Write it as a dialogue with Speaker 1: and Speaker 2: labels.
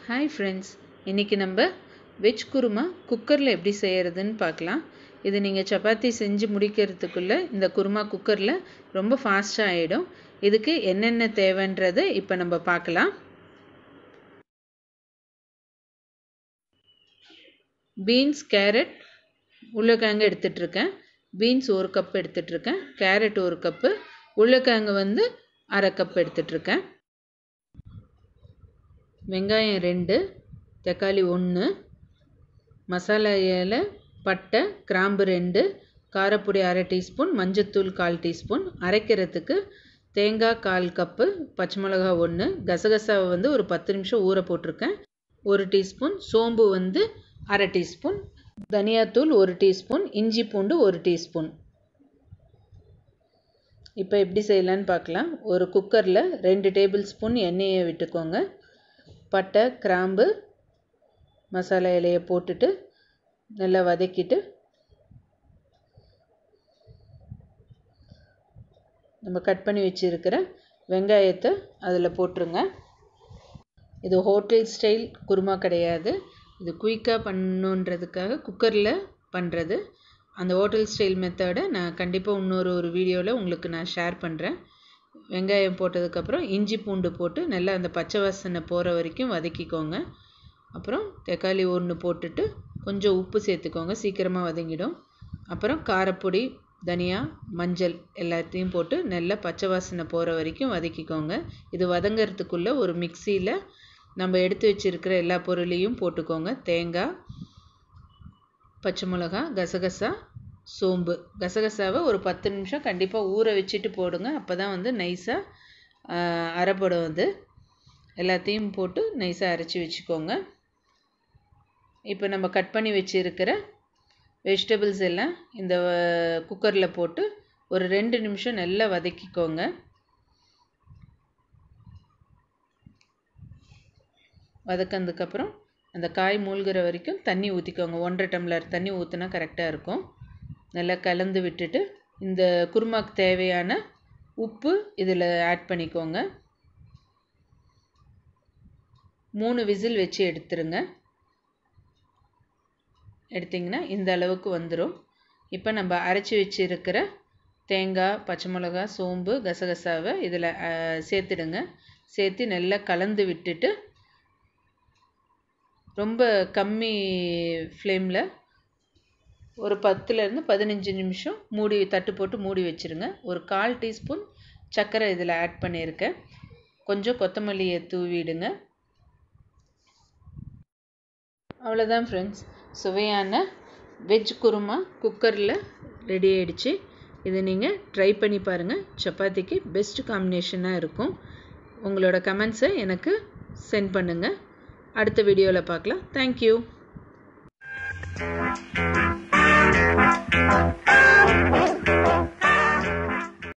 Speaker 1: Hi friends இன்றைக்கி நம்ம veg kurma குக்கரில் எப்படி செய்கிறதுன்னு பார்க்கலாம் இது நீங்கள் சப்பாத்தி செஞ்சு முடிக்கிறதுக்குள்ளே இந்த குருமா குக்கரில் ரொம்ப ஃபாஸ்ட்டாக ஆகிடும் இதுக்கு என்னென்ன தேவைன்றதை இப்போ நம்ம பார்க்கலாம் பீன்ஸ் கேரட் உருளைக்கிழங்கு எடுத்துகிட்ருக்கேன் பீன்ஸ் ஒரு கப் எடுத்துகிட்ருக்கேன் கேரட் ஒரு கப்பு உருளைக்கிழங்கு வந்து அரை கப் எடுத்துகிட்ருக்கேன் வெங்காயம் ரெண்டு தக்காளி ஒன்று மசாலா இலை பட்டை கிராம்பு ரெண்டு காரப்பொடி அரை டீஸ்பூன் மஞ்சத்தூள் கால் டீஸ்பூன் அரைக்கிறதுக்கு தேங்காய் கால் கப்பு பச்சை மிளகா ஒன்று கசகசாவை வந்து ஒரு பத்து நிமிஷம் ஊற போட்டிருக்கேன் ஒரு டீஸ்பூன் சோம்பு வந்து அரை டீஸ்பூன் தனியாத்தூள் ஒரு டீஸ்பூன் இஞ்சி பூண்டு ஒரு டீஸ்பூன் இப்போ எப்படி செய்யலான்னு பார்க்கலாம் ஒரு குக்கரில் ரெண்டு டேபிள் ஸ்பூன் எண்ணெயை விட்டுக்கோங்க பட்டை கிராம்பு மசாலா இலையை போட்டுட்டு நல்லா வதக்கிட்டு நம்ம கட் பண்ணி வச்சுருக்கிற வெங்காயத்தை அதில் போட்டுருங்க இது ஹோட்டல் ஸ்டைல் குருமா கிடையாது இது குயிக்காக பண்ணணுன்றதுக்காக குக்கரில் பண்ணுறது அந்த ஹோட்டல் ஸ்டைல் மெத்தடை நான் கண்டிப்பாக இன்னொரு ஒரு வீடியோவில் உங்களுக்கு நான் ஷேர் பண்ணுறேன் வெங்காயம் போட்டதுக்கப்புறம் இஞ்சி பூண்டு போட்டு நல்லா அந்த பச்சை வாசனை போகிற வரைக்கும் வதக்கிக்கோங்க அப்புறம் தக்காளி ஒன்று போட்டுட்டு கொஞ்சம் உப்பு சேர்த்துக்கோங்க சீக்கிரமாக வதங்கிடும் அப்புறம் காரப்பொடி தனியா மஞ்சள் எல்லாத்தையும் போட்டு நல்லா பச்சை வாசனை போகிற வரைக்கும் வதக்கிக்கோங்க இது வதங்கிறதுக்குள்ளே ஒரு மிக்சியில் நம்ம எடுத்து வச்சுருக்கிற எல்லா பொருளையும் போட்டுக்கோங்க தேங்காய் பச்சை மிளகா கசகசா சோம்பு கசகசாவை ஒரு பத்து நிமிஷம் கண்டிப்பாக ஊற வச்சுட்டு போடுங்க அப்போ தான் வந்து நைஸாக அரைப்படும் அது எல்லாத்தையும் போட்டு நைஸாக அரைச்சி வச்சுக்கோங்க இப்போ நம்ம கட் பண்ணி வச்சுருக்கிற வெஜிடபிள்ஸ் எல்லாம் இந்த குக்கரில் போட்டு ஒரு ரெண்டு நிமிஷம் நல்லா வதக்கிக்கோங்க வதக்கினதுக்கப்புறம் அந்த காய் மூழ்கிற வரைக்கும் தண்ணி ஊற்றிக்கோங்க ஒன்றரை டம்ளர் தண்ணி ஊற்றினா கரெக்டாக இருக்கும் நல்லா கலந்து விட்டுட்டு இந்த குருமாக்கு தேவையான உப்பு இதில் ஆட் பண்ணிக்கோங்க மூணு விசில் வச்சு எடுத்துருங்க எடுத்திங்கன்னா இந்த அளவுக்கு வந்துடும் இப்போ நம்ம அரைச்சி வச்சுருக்கிற தேங்காய் பச்சை மிளகா சோம்பு கசகசாவை இதில் சேர்த்துடுங்க சேர்த்து நல்லா கலந்து விட்டுட்டு ரொம்ப கம்மி ஃப்ளேமில் ஒரு பத்துலேருந்து பதினஞ்சு நிமிஷம் மூடி தட்டு போட்டு மூடி வச்சுருங்க ஒரு கால் டீஸ்பூன் சர்க்கரை இதில் ஆட் பண்ணியிருக்கேன் கொஞ்சம் கொத்தமல்லியை தூவிடுங்க அவ்வளோதான் ஃப்ரெண்ட்ஸ் சுவையான வெஜ் குருமா குக்கரில் ரெடி ஆகிடுச்சு இதை நீங்கள் ட்ரை பண்ணி பாருங்கள் சப்பாத்திக்கு பெஸ்ட் காம்பினேஷனாக இருக்கும் உங்களோட கமெண்ட்ஸை எனக்கு சென்ட் பண்ணுங்கள் அடுத்த வீடியோவில் பார்க்கலாம் தேங்க்யூ
Speaker 2: Thank you.